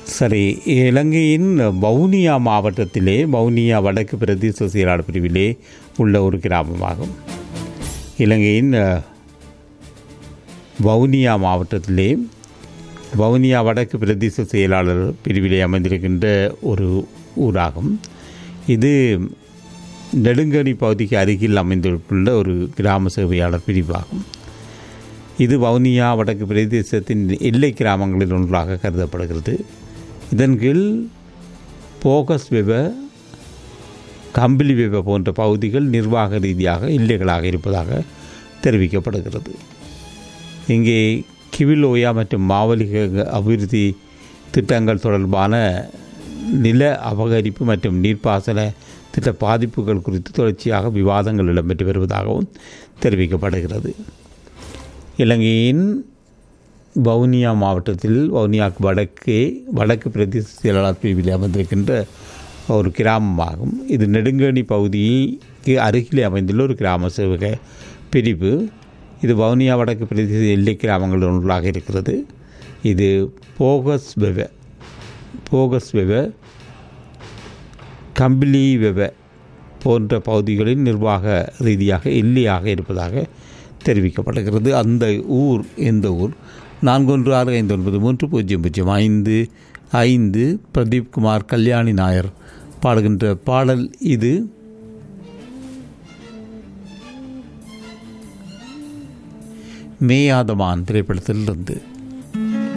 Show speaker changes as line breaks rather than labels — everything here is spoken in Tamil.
சரி இலங்கையின் வவுனியா மாவட்டத்திலே வவுனியா வடக்கு பிரதேச செயலாளர் பிரிவிலே உள்ள ஒரு கிராமமாகும் இலங்கையின் அஹ், வவுனியா மாவட்டத்திலே வவுனியா வடக்கு பிரதேச செயலாளர் பிரிவிலே அமைந்திருக்கின்ற ஒரு ஊராகும் இது நெடுங்கணி பகுதிக்கு அருகில் அமைந்துள்ள ஒரு கிராம சேவையாளர் பிரிவாகும் இது வவுனியா வடக்கு பிரதேசத்தின் எல்லை கிராமங்களில் ஒன்றாக கருதப்படுகிறது இதன் கீழ் போகஸ் வெவ கம்பிலி வெவ போன்ற பகுதிகள் நிர்வாக ரீதியாக எல்லைகளாக இருப்பதாக தெரிவிக்கப்படுகிறது இங்கே கிவிலோயா மற்றும் மாவலிக அபிவிருத்தி திட்டங்கள் தொடர்பான நில அபகரிப்பு மற்றும் நீர்ப்பாசன திட்ட பாதிப்புகள் குறித்து தொடர்ச்சியாக விவாதங்கள் இடம்பெற்று வருவதாகவும் தெரிவிக்கப்படுகிறது இலங்கையின் வவுனியா மாவட்டத்தில் வவுனியாவுக்கு வடக்கே வடக்கு பிரதேச செயலாளர் பிரிவில் அமைந்திருக்கின்ற ஒரு கிராமமாகும் இது நெடுங்கணி பகுதிக்கு அருகிலே அமைந்துள்ள ஒரு கிராம சேவக பிரிவு இது வவுனியா வடக்கு பிரதேச எல்லை கிராமங்கள் ஒன்றாக இருக்கிறது இது போகஸ் வெவ போகஸ் வெவ கம்பிலி வெவ போன்ற பகுதிகளில் நிர்வாக ரீதியாக எல்லையாக இருப்பதாக தெரிவிக்கப்படுகிறது அந்த ஊர் எந்த ஊர் நான்கு ஒன்று ஆறு ஐந்து ஒன்பது மூன்று பூஜ்ஜியம் பூஜ்ஜியம் ஐந்து ஐந்து பிரதீப் குமார் கல்யாணி நாயர் பாடுகின்ற பாடல் இது மேயாதமான் திரைப்படத்தில் இருந்து